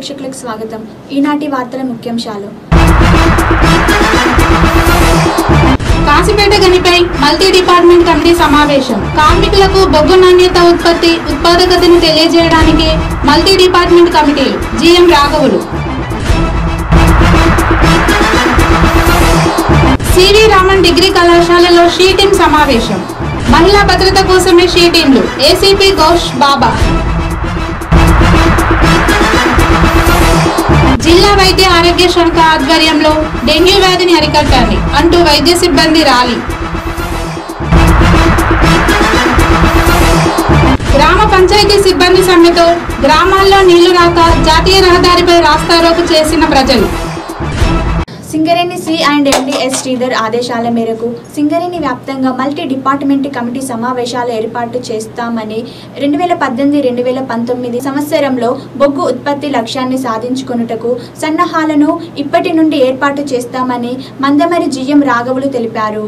ప్రేక్షకులకు స్వాగతం ఈనాటి వార్తల ముఖ్యాంశాలు కాసిపేట గనిపై మల్టీ డిపార్ట్మెంట్ కమిటీ సమావేశం కార్మికులకు బొగ్గు నాణ్యత ఉత్పత్తి ఉత్పాదకతను తెలియజేయడానికి మల్టీ డిపార్ట్మెంట్ కమిటీలు జిఎం రాఘవులు సివి రామన్ డిగ్రీ కళాశాలలో షీ టీం సమావేశం మహిళా భద్రత కోసమే షీ టీంలు ఏసీపీ గౌష్ బాబా జిల్లా వైద్య ఆరోగ్య శాఖ ఆధ్వర్యంలో డెంగ్యూ వ్యాధిని అరికట్టాలి అంటూ వైద్య సిబ్బంది ర్యాలీ గ్రామ పంచాయతీ సిబ్బంది సమ్మెతో గ్రామాల్లో నీళ్లు రాక జాతీయ రహదారిపై రాస్తారోకు చేసిన ప్రజలు Singareni C and MD S Sridhar ఆదేశాల మేరకు సింగరేణి వ్యాప్తంగా మల్టీ డిపార్ట్మెంట్ కమిటీ సమావేశాలు ఏర్పాటు చేస్తామని రెండు వేల పద్దెనిమిది రెండు వేల పంతొమ్మిది సంవత్సరంలో బొగ్గు ఉత్పత్తి లక్ష్యాన్ని సాధించుకొనుటకు సన్నాహాలను ఇప్పటి నుండి ఏర్పాటు చేస్తామని మందమరి జిఎం రాఘవులు తెలిపారు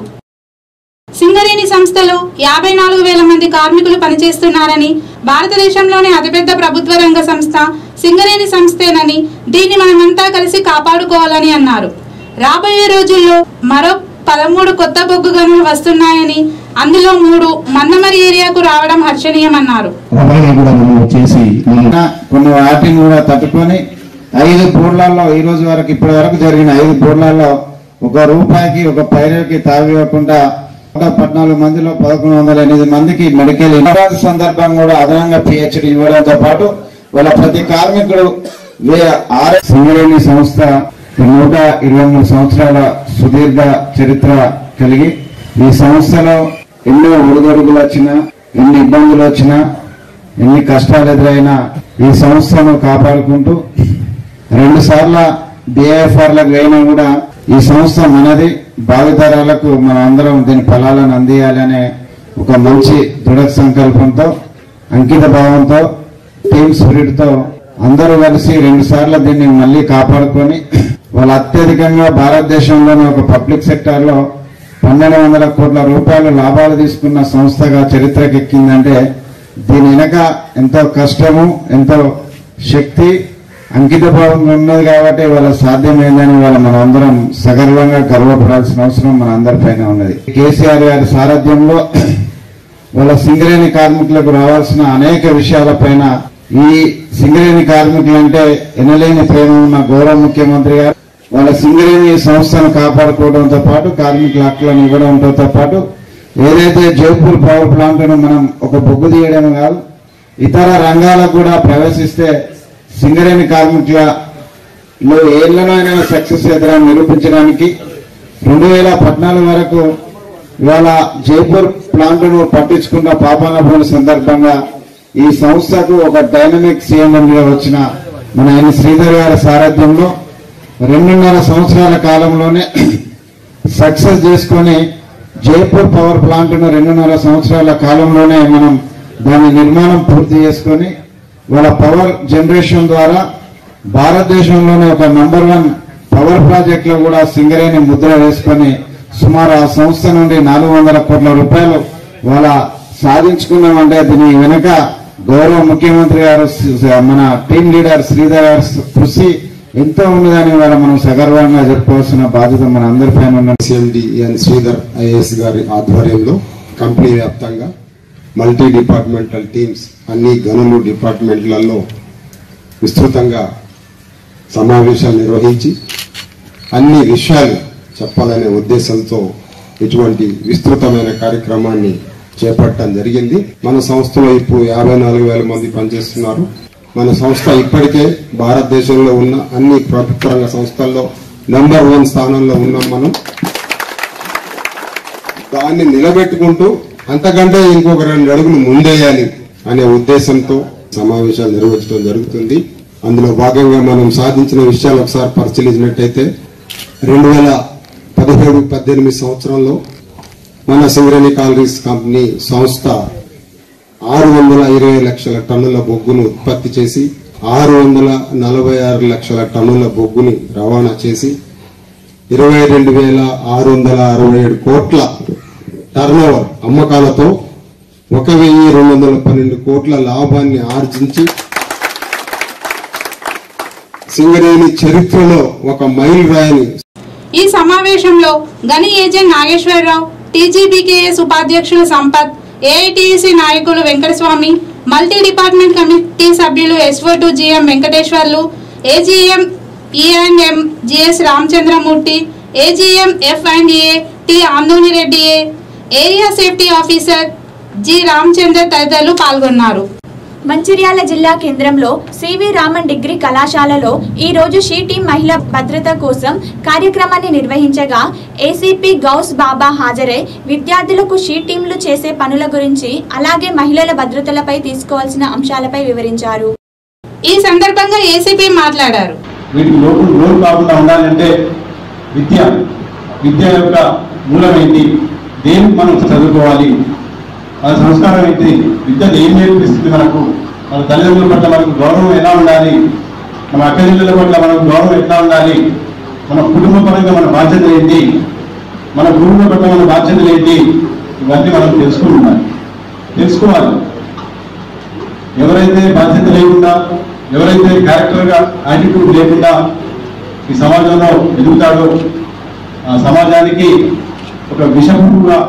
సింగరేణి సంస్థలో యాభై నాలుగు వేల మంది కార్మికులు పనిచేస్తున్నారని భారతదేశంలోనే అతిపెద్ద ప్రభుత్వ రంగ సంస్థ సింగరేణి సంస్థేనని దీన్ని మనమంతా కలిసి కాపాడుకోవాలని అన్నారు రాబోయే రోజుల్లో మరో పదమూడు కొత్త బొగ్గు గనులు వస్తున్నాయని అందులో మూడు మందమరి ఏరియాకు రావడం హర్షణీయమన్నారు రవాణా కూడా మనం చేసి మనం కొన్ని వాటిని కూడా తట్టుకొని ఐదు బోర్లలో ఈ రోజు వరకు ఇప్పటి వరకు జరిగిన ఐదు బోర్లలో ఒక రూపాయికి ఒక పైరకి తావివ్వకుండా ఒక పద్నాలుగు మందిలో పదకొండు వందల ఎనిమిది మందికి మెడికల్ ఇన్సూరెన్స్ సందర్భం కూడా అదనంగా పిహెచ్డి ఇవ్వడంతో పాటు వాళ్ళ ప్రతి కార్మికుడు వే- ఆర్ సింగరేణి సంస్థ నూట ఇరవై మూడు సంవత్సరాల సుదీర్ఘ చరిత్ర కలిగి ఈ సంస్థలో ఎన్నో ఒడిదొడుగులు వచ్చినా ఎన్ని ఇబ్బందులు వచ్చినా ఎన్ని కష్టాలు ఎదురైనా ఈ సంస్థను కాపాడుకుంటూ రెండు సార్ల డిఐఎఫ్ఆర్లకు అయినా కూడా ఈ సంస్థ మనది భావితరాలకు మనం అందరం దీని ఫలాలను అందియాలి అనే ఒక మంచి దృఢ సంకల్పంతో అంకిత భావంతో టీమ్ స్పిరిట్ తో అందరూ కలిసి రెండు సార్లు దీన్ని మళ్ళీ కాపాడుకొని వాళ్ళు అత్యధికంగా భారతదేశంలోని ఒక పబ్లిక్ సెక్టార్ లో పన్నెండు వందల కోట్ల రూపాయలు లాభాలు తీసుకున్న సంస్థగా చరిత్రకెక్కిందంటే దీని వెనక ఎంతో కష్టము ఎంతో శక్తి అంకిత భావం ఉన్నది కాబట్టి వాళ్ళ సాధ్యమైందని వాళ్ళ మనం అందరం సగర్వంగా గర్వపడాల్సిన అవసరం మన అందరిపైన ఉన్నది కేసీఆర్ గారి సారథ్యంలో వాళ్ళ సింగరేణి కార్మికులకు రావాల్సిన అనేక విషయాలపైన ఈ సింగరేణి కార్మికులంటే ఎనలేని ప్రేమ ఉన్న గౌరవ ముఖ్యమంత్రి గారు వాళ్ళ సింగరేణి సంస్థను కాపాడుకోవడంతో పాటు కార్మికుల హక్కులను ఇవ్వడంతో పాటు ఏదైతే జైపూర్ పవర్ ప్లాంట్ ను మనం ఒక బొగ్గు తీయడం కాదు ఇతర రంగాలకు కూడా ప్రవేశిస్తే సింగరేణి కార్మికులలో ఏళ్లనైనా సక్సెస్ ఎదురని నిరూపించడానికి రెండు వేల పద్నాలుగు వరకు ఇవాళ జైపూర్ ప్లాంట్ ను పట్టించుకున్న పాపానపూర్ సందర్భంగా ఈ సంస్థకు ఒక డైనమిక్ సీఎంగా వచ్చిన మన ఎన్ శ్రీధర్ గారి సారథ్యంలో రెండున్నర సంవత్సరాల కాలంలోనే సక్సెస్ చేసుకొని జైపూర్ పవర్ ప్లాంట్ ను రెండున్నర సంవత్సరాల కాలంలోనే మనం దాని నిర్మాణం పూర్తి చేసుకొని వాళ్ళ పవర్ జనరేషన్ ద్వారా భారతదేశంలోనే ఒక నంబర్ వన్ పవర్ ప్రాజెక్ట్ లో కూడా సింగరేణి ముద్ర వేసుకొని సుమారు ఆ సంస్థ నుండి నాలుగు వందల కోట్ల రూపాయలు వాళ్ళ సాధించుకున్నామంటే దీని వెనుక గౌరవ ముఖ్యమంత్రి గారు శ్రీ- మన టీం లీడర్ శ్రీధర్ గారి కృషి ఎంతో ఉన్నదని వాళ్ళ మనం సగర్వంగా చెప్పుకోవాల్సిన బాధ్యత మన అందరిపైన ఉన్న సిఎండి ఎన్ శ్రీధర్ ఐఏఎస్ గారి ఆధ్వర్యంలో కంపెనీ వ్యాప్తంగా మల్టీ డిపార్ట్మెంటల్ టీమ్స్ అన్ని గనులు డిపార్ట్మెంట్లలో విస్తృతంగా సమావేశాలు నిర్వహించి అన్ని విషయాలు చెప్పాలనే ఉద్దేశంతో ఇటువంటి విస్తృతమైన కార్యక్రమాన్ని చేపట్టడం జరిగింది మన సంస్థలో ఇప్పుడు యాభై నాలుగు వేల మంది పనిచేస్తున్నారు మన సంస్థ ఇప్పటికే భారతదేశంలో ఉన్న అన్ని ప్రభుత్వ రంగ సంస్థల్లో నెంబర్ వన్ స్థానంలో ఉన్నాం మనం దాన్ని నిలబెట్టుకుంటూ అంతకంటే ఇంకొక రెండు అడుగులు ముందేయాలి అనే ఉద్దేశంతో సమావేశాలు నిర్వహించడం జరుగుతుంది అందులో భాగంగా మనం సాధించిన విషయాలు ఒకసారి పరిశీలించినట్టయితే రెండు వేల పదిహేడు పద్దెనిమిది సంవత్సరంలో మన సింగరేణి కాలరీస్ కంపెనీ సంస్థ ఆరు వందల ఇరవై లక్షల టన్నుల బొగ్గును ఉత్పత్తి చేసి ఆరు వందల నలభై ఆరు లక్షల టన్నుల బొగ్గుని రవాణా చేసి ఇరవై రెండు వేల ఆరు వందల అరవై ఏడు కోట్ల టర్నోవర్ అమ్మకాలతో ఒక వెయ్యి రెండు వందల పన్నెండు కోట్ల లాభాన్ని ఆర్జించి సింగరేణి చరిత్రలో ఒక మైలు రాయిని ఈ సమావేశంలో గని ఏజెంట్ నాగేశ్వరరావు టీజీబీకేఎస్ ఉపాధ్యక్షులు సంపత్ ఏఐటిసి నాయకులు వెంకటస్వామి మల్టీ డిపార్ట్మెంట్ కమిటీ సభ్యులు SO to GM Venkateswarlu AGM E and M GS Ramachandramurthy AGM F and A T Anthony Reddy A area safety officer G Ramachandra తదితరులు పాల్గొన్నారు మంచిర్యాల జిల్లా కేంద్రంలో సివి రామన్ డిగ్రీ కళాశాలలో ఈ రోజు షీ టీం మహిళా భద్రత కోసం కార్యక్రమాన్ని నిర్వహించగా ఏసీపీ గౌస్ బాబా హాజరై విద్యార్థులకు షీ టీంలు చేసే పనుల గురించి అలాగే మహిళల భద్రతలపై తీసుకోవాల్సిన అంశాలపై వివరించారు ఈ సందర్భంగా ఏసీపీ మాట్లాడారు వీటికి లోటు లోటు కాకుండా ఉండాలంటే విద్య విద్య యొక్క మూలం ఏంటి దేనికి మనం చదువుకోవాలి మన సంస్కారం ఏంటి విద్య ఏం నేర్పిస్తుంది మనకు మన తల్లిదండ్రుల పట్ల మనకు గౌరవం ఎలా ఉండాలి మన అక్కచెల్లెల పట్ల మనకు గౌరవం ఎట్లా ఉండాలి మన కుటుంబ పరంగా మన బాధ్యతలు ఏంటి మన గురువుల పట్ల మన బాధ్యతలు ఏంటి ఇవన్నీ మనం తెలుసుకుని ఉండాలి తెలుసుకోవాలి ఎవరైతే బాధ్యత లేకుండా ఎవరైతే క్యారెక్టర్గా యాటిట్యూడ్ లేకుండా ఈ సమాజంలో ఎదుగుతాడో ఆ సమాజానికి ఒక విషపుగా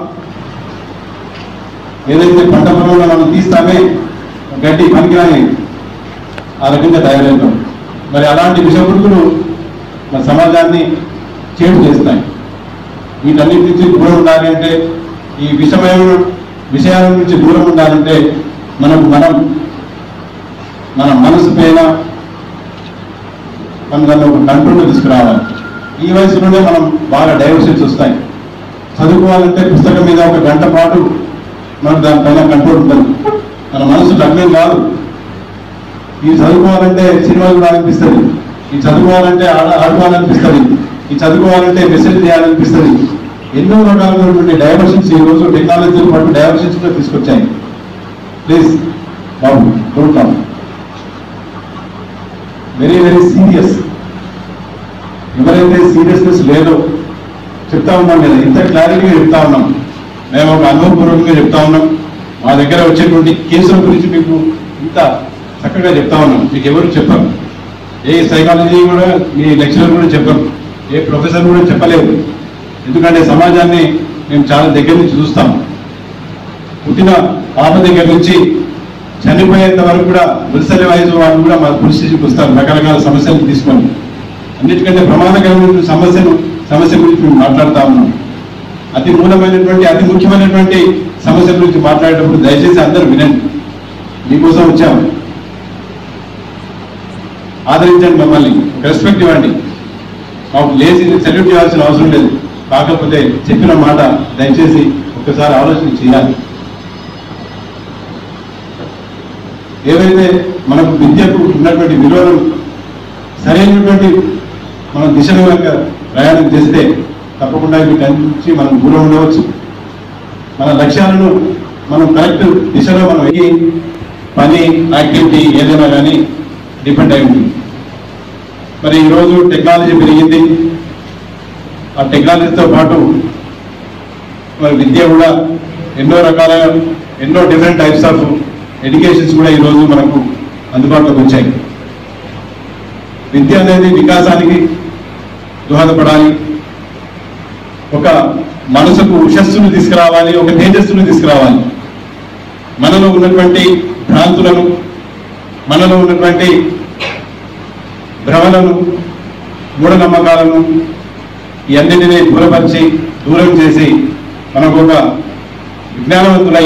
ఏదైతే పంట పొలంలో మనం తీస్తామే గడ్డి పనికిరాని ఆ రకంగా తయారవుతాం మరి అలాంటి విషపురుగులు మన సమాజాన్ని చేటు చేస్తాయి వీటన్నిటి నుంచి దూరం ఉండాలి అంటే ఈ విషమయం విషయాల నుంచి దూరం ఉండాలంటే మనకు మనం మన మనసు పైన మనం దాన్ని ఒక కంట్రోల్ తీసుకురావాలి ఈ వయసులోనే మనం బాగా డైవర్షన్స్ వస్తాయి చదువుకోవాలంటే పుస్తకం మీద ఒక గంట పాటు మనకు దానిపైన కంట్రోల్ ఉంటుంది మన మనసు లగ్నం కాదు ఈ చదువుకోవాలంటే సినిమా చూడాలనిపిస్తుంది ఈ చదువుకోవాలంటే ఆడ ఆడుకోవాలనిపిస్తుంది ఈ చదువుకోవాలంటే మెసేజ్ చేయాలనిపిస్తుంది ఎన్నో రకాలైనటువంటి డైవర్షన్స్ ఈ రోజు టెక్నాలజీతో పాటు డైవర్షన్స్ కూడా తీసుకొచ్చాయి ప్లీజ్ బాబు కొడుతాం వెరీ వెరీ సీరియస్ ఎవరైతే సీరియస్నెస్ లేదో చెప్తా ఉన్నాం కదా ఇంత క్లారిటీగా చెప్తా ఉన్నాం మేము ఒక అనుభవపూర్వకంగా చెప్తా ఉన్నాం మా దగ్గర వచ్చేటువంటి కేసుల గురించి మీకు ఇంత చక్కగా చెప్తా ఉన్నాం మీకు ఎవరు చెప్పరు ఏ సైకాలజీ కూడా మీ లెక్చరర్ కూడా చెప్పరు ఏ ప్రొఫెసర్ కూడా చెప్పలేదు ఎందుకంటే సమాజాన్ని మేము చాలా దగ్గర నుంచి చూస్తాం పుట్టిన పాప దగ్గర నుంచి చనిపోయేంత వరకు కూడా మున్సిపల్ వయసు వాళ్ళు కూడా మా పోలీస్ స్టేషన్కి వస్తారు రకరకాల సమస్యలు తీసుకొని అన్నిటికంటే ప్రమాదకరమైన సమస్యను సమస్య గురించి మేము మాట్లాడుతా ఉన్నాం అతి మూలమైనటువంటి అతి ముఖ్యమైనటువంటి సమస్య గురించి మాట్లాడేటప్పుడు దయచేసి అందరూ వినండి మీకోసం వచ్చాము ఆదరించండి మమ్మల్ని రెస్పెక్ట్ ఇవ్వండి మాకు లేచి సెల్యూట్ చేయాల్సిన అవసరం లేదు కాకపోతే చెప్పిన మాట దయచేసి ఒక్కసారి ఆలోచన చేయాలి ఏవైతే మనకు విద్యకు ఉన్నటువంటి విలువలు సరైనటువంటి మన దిశలో కనుక ప్రయాణం చేస్తే తప్పకుండా వీటన్నిటి నుంచి మనం దూరం ఉండవచ్చు మన లక్ష్యాలను మనం కరెక్ట్ దిశలో మనం ఎక్కి పని యాక్టివిటీ ఏదైనా కానీ డిపెండ్ అయి ఉంటుంది మరి ఈరోజు టెక్నాలజీ పెరిగింది ఆ టెక్నాలజీతో పాటు మరి విద్య కూడా ఎన్నో రకాల ఎన్నో డిఫరెంట్ టైప్స్ ఆఫ్ ఎడ్యుకేషన్స్ కూడా ఈరోజు మనకు అందుబాటులోకి వచ్చాయి విద్య అనేది వికాసానికి దోహదపడాలి ఒక మనసుకు ఉషస్సును తీసుకురావాలి ఒక తేజస్సును తీసుకురావాలి మనలో ఉన్నటువంటి భ్రాంతులను మనలో ఉన్నటువంటి భ్రమలను మూఢనమ్మకాలను ఇవన్నిటినీ దూరపరిచి దూరం చేసి మనకు ఒక విజ్ఞానవంతులై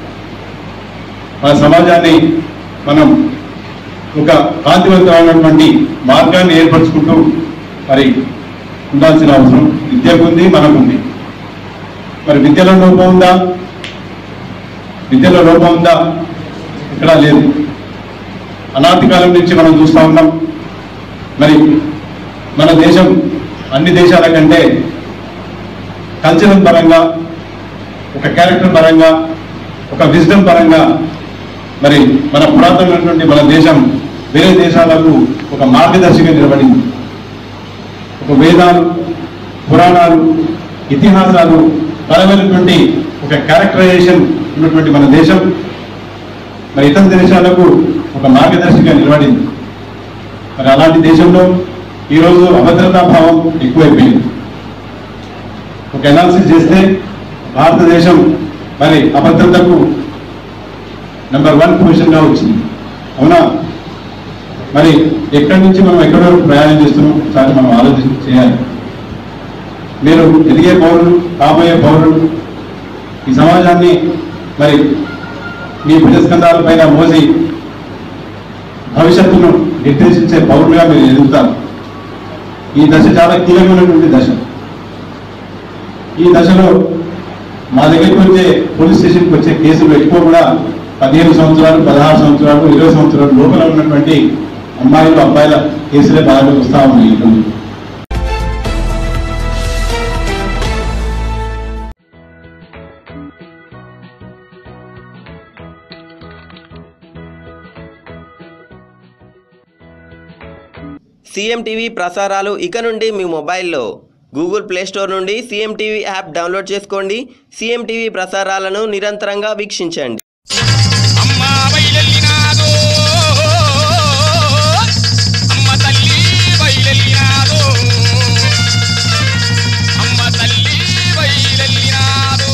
మన సమాజాన్ని మనం ఒక కాంతివంతమైనటువంటి మార్గాన్ని ఏర్పరచుకుంటూ మరి ఉండాల్సిన అవసరం విద్యకు ఉంది మనకుంది మరి విద్యలో లోపం ఉందా విద్యలో లోపం ఉందా ఇక్కడ లేదు అనాటి కాలం నుంచి మనం చూస్తా ఉన్నాం మరి మన దేశం అన్ని దేశాల కంటే కల్చరల్ పరంగా ఒక క్యారెక్టర్ పరంగా ఒక విజ్డమ్ పరంగా మరి మన పురాతనమైనటువంటి మన దేశం వేరే దేశాలకు ఒక మార్గదర్శిగా నిలబడింది ఒక వేదాలు పురాణాలు ఇతిహాసాలు బలమైనటువంటి ఒక క్యారెక్టరైజేషన్ ఉన్నటువంటి మన దేశం మరి ఇతర దేశాలకు ఒక మార్గదర్శిగా నిలబడింది మరి అలాంటి దేశంలో ఈరోజు అభద్రతా భావం ఎక్కువైపోయింది ఒక అనాలిసిస్ చేస్తే భారతదేశం మరి అభద్రతకు నెంబర్ వన్ పొజిషన్గా వచ్చింది అవునా మరి ఎక్కడి నుంచి మనం ఎక్కడి వరకు ప్రయాణం చేస్తున్నాం ఒకసారి మనం ఆలోచన చేయాలి మీరు ఎదిగే పౌరులు కాబోయే పౌరులు ఈ సమాజాన్ని మరి మీ భుజస్కంధాల పైన మోసి భవిష్యత్తును నిర్దేశించే పౌరులుగా మీరు ఎదుగుతారు ఈ దశ చాలా కీలకమైనటువంటి దశ ఈ దశలో మా దగ్గరికి వచ్చే పోలీస్ స్టేషన్కి వచ్చే కేసులు ఎక్కువ కూడా పదిహేను సంవత్సరాలు పదహారు సంవత్సరాలు ఇరవై సంవత్సరాలు లోపల ఉన్నటువంటి అమ్మాయిలు అబ్బాయిల కేసులే బాగా వస్తా ఉన్నాయి ఈరోజు. సీఎం టీవీ ప్రసారాలు ఇక నుండి మీ మొబైల్లో గూగుల్ ప్లే స్టోర్ నుండి సీఎం టీవీ యాప్ డౌన్లోడ్ చేసుకోండి సీఎం టీవీ ప్రసారాలను నిరంతరంగా వీక్షించండి అమ్మ బయలెల్లినాదో అమ్మ తల్లి బయలెల్లినాదో అమ్మ తల్లి బయలెల్లినాదో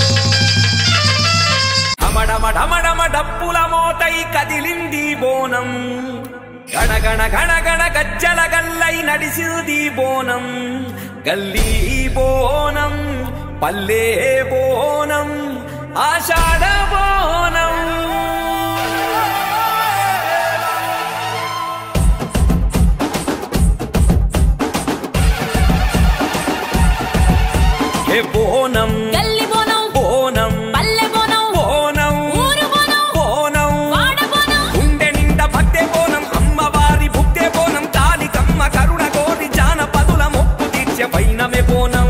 ఢమఢమఢమఢమ డప్పుల మోతై కదిలింది బోనం గణగణ గణగణ గజ్జల గల్లై నడిసింది బోనం గల్లీ బోనం పల్లె బోనం ఆషాఢ బోనం ఏ బోనం గల్లి బోనం బోనం పల్లె బోనం బోనం ఊరు బోనం బోనం వాడ బోనం గుండె నిండా భక్తే బోనం అమ్మవారి భుక్తే బోనం కాలికమ్మ కరుణ కోరి జానపదుల మొక్కు తీర్చే పైనమే బోనం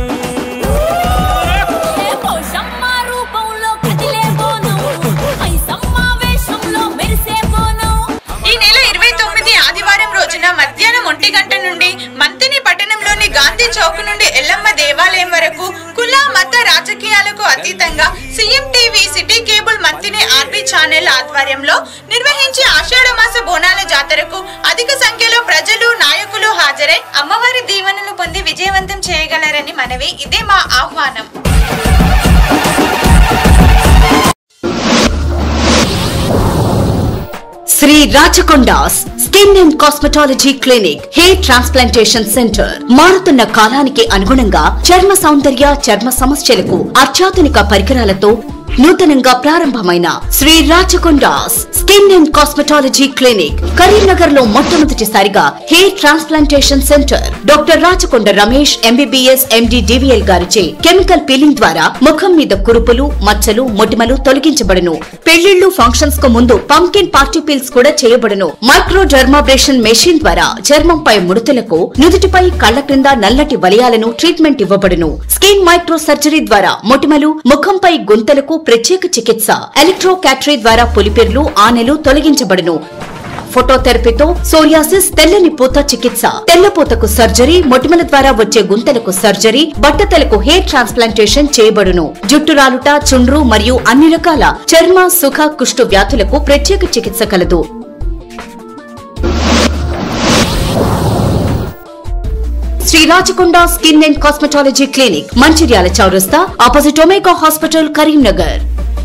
ఏ పోషమ్మ రూపంలో కదిలే బోనం ఐసమ్మ వేషంలో మెరిసే బోనం ఈ నెల ఇరవై తొమ్మిది ఆదివారం రోజున మధ్యాహ్నం ఒంటి గంట నుండి మంతిని పట్టణంలోని గాంధీ చౌక్ నుండి ఎల్లమ్మ దేవాలయం వరకు కుల మత రాజకీయాలకు అతీతంగా సీఎం టీవీ సిటీ కేబుల్ మంతిని ఆర్బీ ఛానల్ ఆధ్వర్యంలో నిర్వహించే ఆషాఢ మాస బోనాల జాతరకు అధిక సంఖ్యలో ప్రజలు నాయకులు హాజరై అమ్మవారి దీవెనలు పొంది విజయవంతం చేయగలరని మనవి ఇదే మా ఆహ్వానం Shri Rachakonda's skin and cosmetology clinic hair transplantation centre మారుతున్న కాలానికి అనుగుణంగా చర్మ సౌందర్య చర్మ సమస్యలకు అత్యాధునిక పరికరాలతో నూతనంగా ప్రారంభమైన Shri Rachakonda's skin and cosmetology clinic Karimnagar లో మొట్టమొదటిసారిగా hair transplantation centre doctor Rachakonda Ramesh MBBS MD DVL గారిచే కెమికల్ పీలింగ్ ద్వారా ముఖం మీద కురుపులు మచ్చలు మొటిమలు తొలగించబడును పెళ్లిళ్లు ఫంక్షన్స్ కు ముందు పంకిన్ పార్టీ పీల్స్ కూడా చేయబడును మైక్రో డర్మాబ్రేషన్ మెషిన్ ద్వారా చర్మంపై ముడతలకు నుదుటిపై కళ్ల క్రింద నల్లటి వలయాలను ట్రీట్మెంట్ ఇవ్వబడును స్కిన్ మైక్రో సర్జరీ ద్వారా మొటిమలు ముఖంపై గుంతలకు ప్రత్యేక చికిత్స ఎలక్ట్రో క్యాటరీ ద్వారా పులిపిర్లు ఆనెలు తొలగించబడును ఫోటోథెరపీతో సోరియాసిస్ తెల్లని పూత చికిత్స తెల్లపూతకు సర్జరీ మొటిమల ద్వారా వచ్చే గుంతలకు సర్జరీ బట్టతలకు హెయిర్ ట్రాన్స్ప్లాంటేషన్ చేయబడును జుట్టు రాలుట చుండ్రు మరియు అన్ని రకాల చర్మ సుఖ కుష్టు వ్యాధులకు ప్రత్యేక చికిత్స కలదు Shri Rachakonda skin and cosmetology clinic Mancherial చౌరస్తా opposite Omega hospital Karimnagar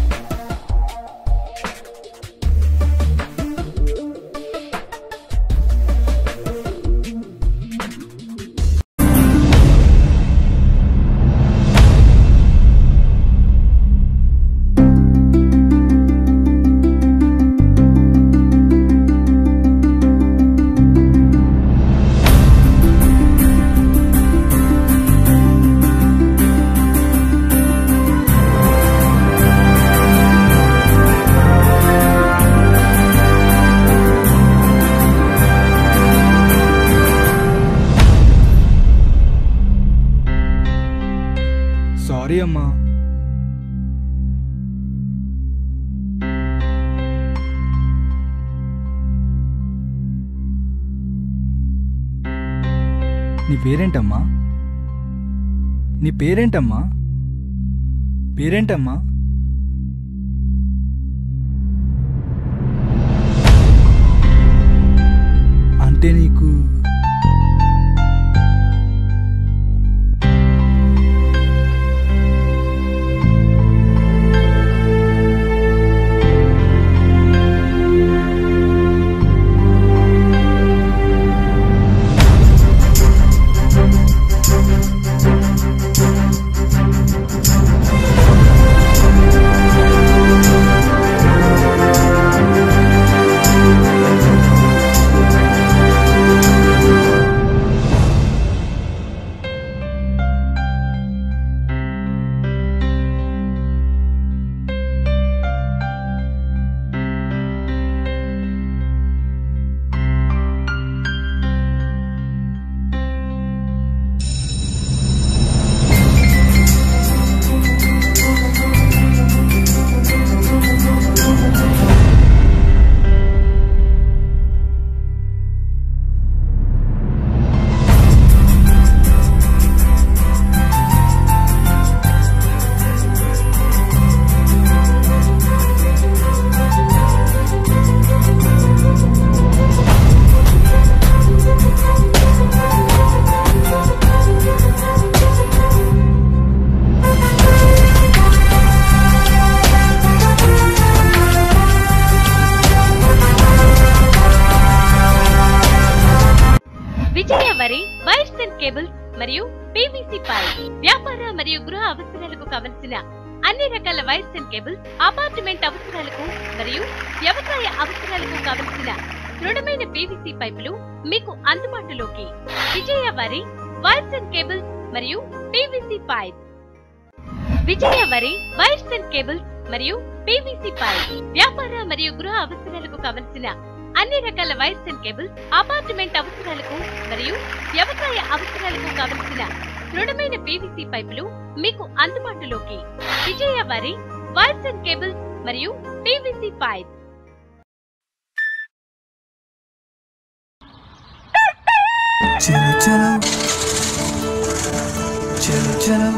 sorry అమ్మా నీ పేరేంటమ్మా నీ పేరేంటమ్మా పేరేంటమ్మా అంటే నీకు మరియు పీవీసీ పైప్ వ్యాపార మరియు గృహ అవసరాలకు కావలసిన అన్ని రకాల వైర్స్ అండ్ కేబుల్స్ అపార్ట్మెంట్ అవసరాలకు మరియు వ్యవసాయ అవసరాలకు కావలసిన దృఢమైన పీవీసీ పైపులు మీకు అందుబాటులోకి విజయ వారి వైర్స్ అండ్ కేబుల్స్ మరియు పీవీసీ పైప్ విజయ వరి వైర్స్ అండ్ కేబుల్స్ మరియు పీవీసీ పైప్ వ్యాపార మరియు గృహ అవసరాలకు కావలసిన అన్ని రకాల వైర్స్ అండ్ కేబుల్స్ అపార్ట్మెంట్ అవసరాలకు మరియు వ్యవసాయ అవసరాలకు కావలసిన దృఢమైన పీవీసీ పైపులు మీకు అందుబాటులోకి విజయ వరి వైర్స్ అండ్ కేబుల్స్ మరియు పీవీసీ పైప్ చలో చలో చలో చలో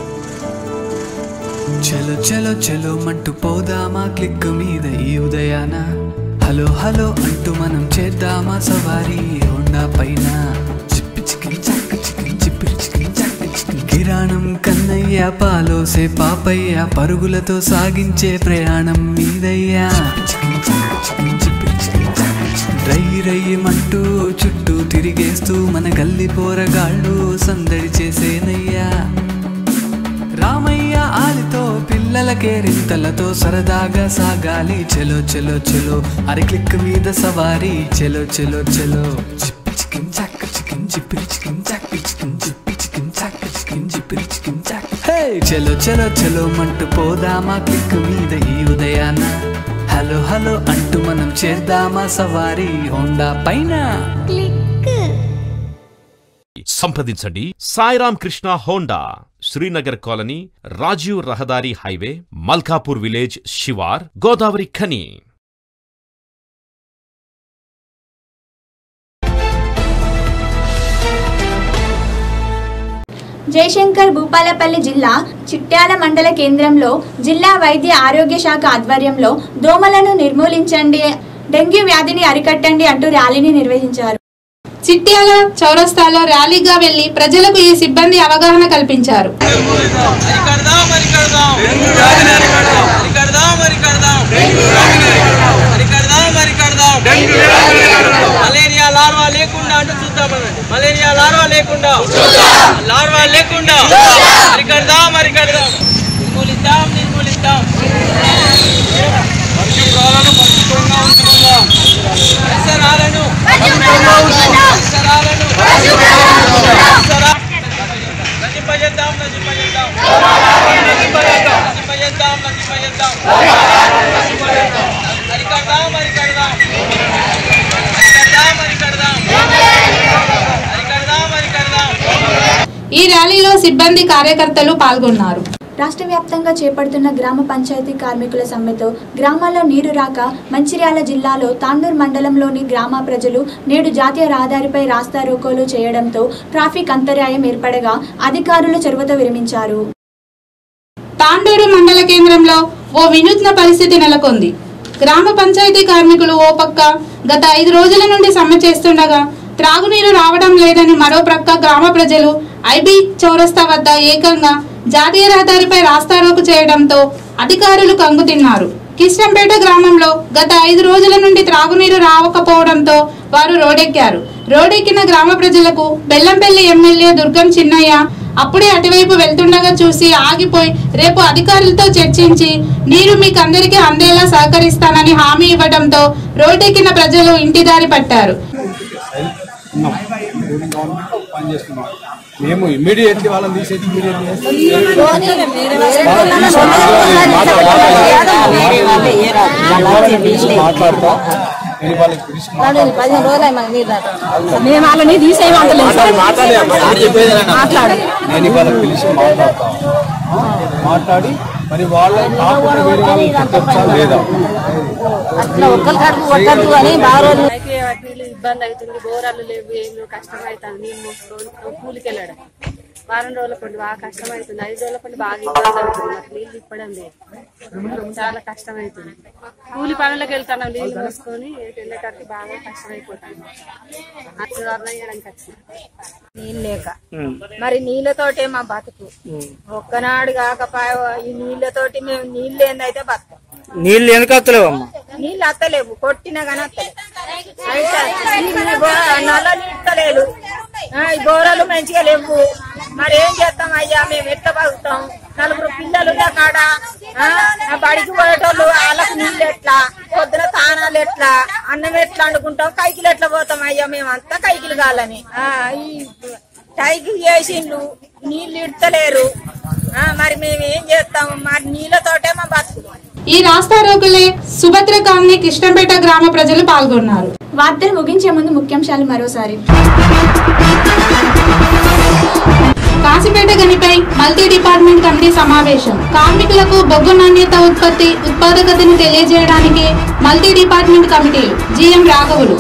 చలో చలో చలో మంటూ పోదామా క్లిక్ మీద ఈ ఉదయాన హలో హలో అంటూ మనం చేద్దామా సవారీ హోండా పైన చిప్పి చికిరి చక్క చికిరి చిప్పిరి చికిరి చక్క చికిరి కిరాణం కన్నయ్య పాలోసే పాపయ్య పరుగులతో సాగించే ప్రయాణం మీదయ్యా చికిరి చక్క చికిరి చిప్పిరి చికిరి చక్క చికిరి. రై రయ్యమంటూ చుట్టూ తిరిగేస్తూ మన గల్లి పోరగాళ్ళు సందడి చేసేనయ్యా రామయ్య ఆలితో పిల్లలకే రింతలతో సరదాగా సాగాలి చెలో చెలో చెలో అరి క్లిక్ మీద సవారీ చెలో చెలో చెలో చిప్పి చికిన్ చాక్ చికిన్ చిప్పిరి చికిన్ చాక్ చికిన్ చిప్పి చికిన్ చాక్ చికిన్ చిప్పిరి చికిన్ చాక్ హే చెలో చెలో చెలో మంటూ పోదామా క్లిక్ మీద ఈ ఉదయాన హలో హలో అంటూ మనం చేద్దామా సవారీ హోండా పైన సంప్రదించండి సాయిరామ్ కృష్ణ హోండా శ్రీనగర్ కాలనీ రాజీవ్ రహదారి హైవే మల్కాపూర్ విలేజ్ శివార్ గోదావరి ఖని జయశంకర్ భూపాలపల్లి జిల్లా చిట్యాల మండల కేంద్రంలో జిల్లా వైద్య ఆరోగ్య శాఖ ఆధ్వర్యంలో దోమలను నిర్మూలించండి డెంగ్యూ వ్యాధిని అరికట్టండి అంటూ ర్యాలీని నిర్వహించారు చిట్యాల చౌరస్తాలో ర్యాలీగా వెళ్లి ప్రజలకు ఈ సిబ్బంది అవగాహన కల్పించారు మలేరియా లార్వా లేకుండా అంటే చూద్దామనండి మలేరియా లార్వా లేకుండా లార్వా లేకుండా అరికడదాం అరికడదాం నిర్మూలిద్దాం నిర్మూలిద్దాం పరిశుభ్రాలను పరిశుభ్రంగా ఉంచుకుందాం పరిసరాలను పరిసరాలను పరిసరా- నశింపజేద్దాం నశింపజేద్దాం నశింపజేద్దాం నశింపజేద్దాం నశింపజేద్దాం అరికడదాం అరికడదాం అరికడదాం అరికడదాం అరికడదాం అరికడదాం ఈ ర్యాలీలో సిబ్బంది కార్యకర్తలు పాల్గొన్నారు రాష్ట్ర వ్యాప్తంగా చేపడుతున్న గ్రామ పంచాయతీ కార్మికుల సమ్మెతో గ్రామాల్లో నీరు రాక మంచిర్యాల జిల్లాలో తాండూర్ మండలంలోని గ్రామ ప్రజలు నేడు జాతీయ రహదారిపై రాస్తా రోకోలు చేయడంతో ట్రాఫిక్ అంతరాయం ఏర్పడగా అధికారులు చొరవతో విరమించారు తాండూరు మండల కేంద్రంలో ఓ వినూత్న పరిస్థితి నెలకొంది గ్రామ పంచాయతీ కార్మికులు ఓ పక్క గత ఐదు రోజుల నుండి సమ్మె చేస్తుండగా త్రాగునీరు రావడం లేదని మరో ప్రక్క గ్రామ ప్రజలు ఐబీ చౌరస్తా వద్ద ఏకంగా జాతీయ రహదారిపై రాస్తారోకు చేయడంతో అధికారులు కంగుతిన్నారు కిష్టంపేట గ్రామంలో గత ఐదు రోజుల నుండి త్రాగునీరు రావకపోవడంతో వారు రోడెక్కారు రోడెక్కిన గ్రామ ప్రజలకు బెల్లంపల్లి ఎమ్మెల్యే దుర్గం చిన్నయ్య అప్పుడే అటువైపు వెళ్తుండగా చూసి ఆగిపోయి రేపు అధికారులతో చర్చించి నీరు మీకు అందరికీ అందేలా సహకరిస్తానని హామీ ఇవ్వడంతో రోడ్డెక్కిన ప్రజలు ఇంటి దారి పట్టారు ఉన్నాం గవర్నమెంట్ పని చేస్తున్నాం మేము ఇమ్మీడియట్లీ వాళ్ళని తీసేసి ఇమ్మీడియట్లీ మాట్లాడతా నేను వాళ్ళకి పిలిచి పదిహేను రోజులు మన నీరు రాక. మేము వాళ్ళని తీసేయమంటలేదు సార్. మాట్లాడు నేను ఇవాళ పిలిచి మాట్లాడతా మాట్లాడి మరి వాళ్ళ కాకుండా వేరే వాళ్ళని పెట్టచ్చా లేదా అట్లా ఒక్కరి కడుపు కొట్టద్దు అని బాగా రోజులు అయితే నీళ్ళు ఇబ్బంది అవుతుంది బోరాలు లేవు ఏం లేవు కష్టం అవుతుంది నీళ్ళు మోసుకొని కూలికి వెళ్ళడం వారం రోజుల పండి బాగా కష్టం అవుతుంది ఐదు రోజుల పండి బాగా ఇబ్బంది అవుతుంది మాకు నీళ్ళు ఇప్పడం లేదు చాలా కష్టం అవుతుంది కూలి పనులకు వెళ్తున్నాం నీళ్ళు మోసుకొని వెళ్ళేటప్పుడు బాగా కష్టం అయిపోతుంది అట్లా చేయడానికి వచ్చింది నీళ్ళు లేక మరి నీళ్ళతోటే మా బతుకు ఒక్కనాడు కాకపాయ ఈ నీళ్ళతోటి మేము నీళ్ళు ఏందైతే బతుకు నీళ్ళు ఎందుకు వస్తలేవు అమ్మా నీళ్ళు అత్తలేవు కొట్టినా కానీ అత్తలేవు అయితే ఈ బో- నల్ల నీడతలేదు ఆ, ఈ బోరలు మంచిగా లేవు మరి ఏం చేస్తాం అయ్యా మేము ఎట్లా బతుకుతాం నలుగురు పిల్లలు ఉన్న కాడ ఆ, ఆ బడికి పోయేటోళ్ళు వాళ్ళకు నీళ్ళు ఎట్లా పొద్దున తానాలు ఎట్లా అన్నం ఎట్లా వండుకుంటాం కైకిలు ఎట్లా పోతాం అయ్యా మేము అంతా కైకిలు కాలని ఆ, ఈ కైకిలు చేసిండ్రు నీళ్ళు ఇడతలేరు ఆ, మరి మేము ఏం చేస్తాం మరి నీళ్ళతోటే మా బతుకు ఈ రాస్తారోకులే సుభద్ర కాలనీ కృష్ణంపేట గ్రామ ప్రజలు పాల్గొన్నారు వార్తలు ముగించే ముందు ముఖ్యాంశాలు మరోసారి కాశీపేట గనిపై మల్టీ డిపార్ట్మెంట్ కమిటీ సమావేశం కార్మికులకు బొగ్గు నాణ్యత ఉత్పత్తి ఉత్పాదకతను తెలియజేయడానికి మల్టీ డిపార్ట్మెంట్ కమిటీలు జిఎం రాఘవులు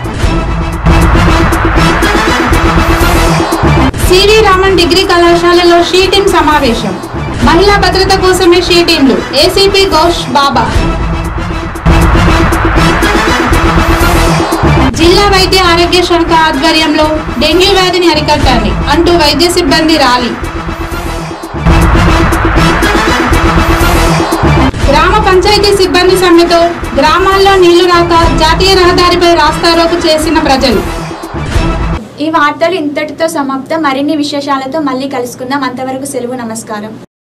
సివి రామన్ డిగ్రీ కళాశాలలో షీ టీం సమావేశం మహిళా భద్రత కోసమే షీ టీంలు ఏసీపీ గౌష్ బాబా జిల్లా వైద్య ఆరోగ్య శాఖ ఆధ్వర్యంలో డెంగ్యూ వ్యాధిని అరికట్టాలి అంటూ వైద్య సిబ్బంది ర్యాలీ గ్రామ పంచాయతీ సిబ్బంది సమ్మెతో గ్రామాల్లో నీళ్లు రాక జాతీయ రహదారిపై రాస్తారోకు చేసిన ప్రజలు ఈ వార్తలు ఇంతటితో సమాప్తం మరిన్ని విశేషాలతో మళ్ళీ కలుసుకుందాం అంతవరకు సెలవు నమస్కారం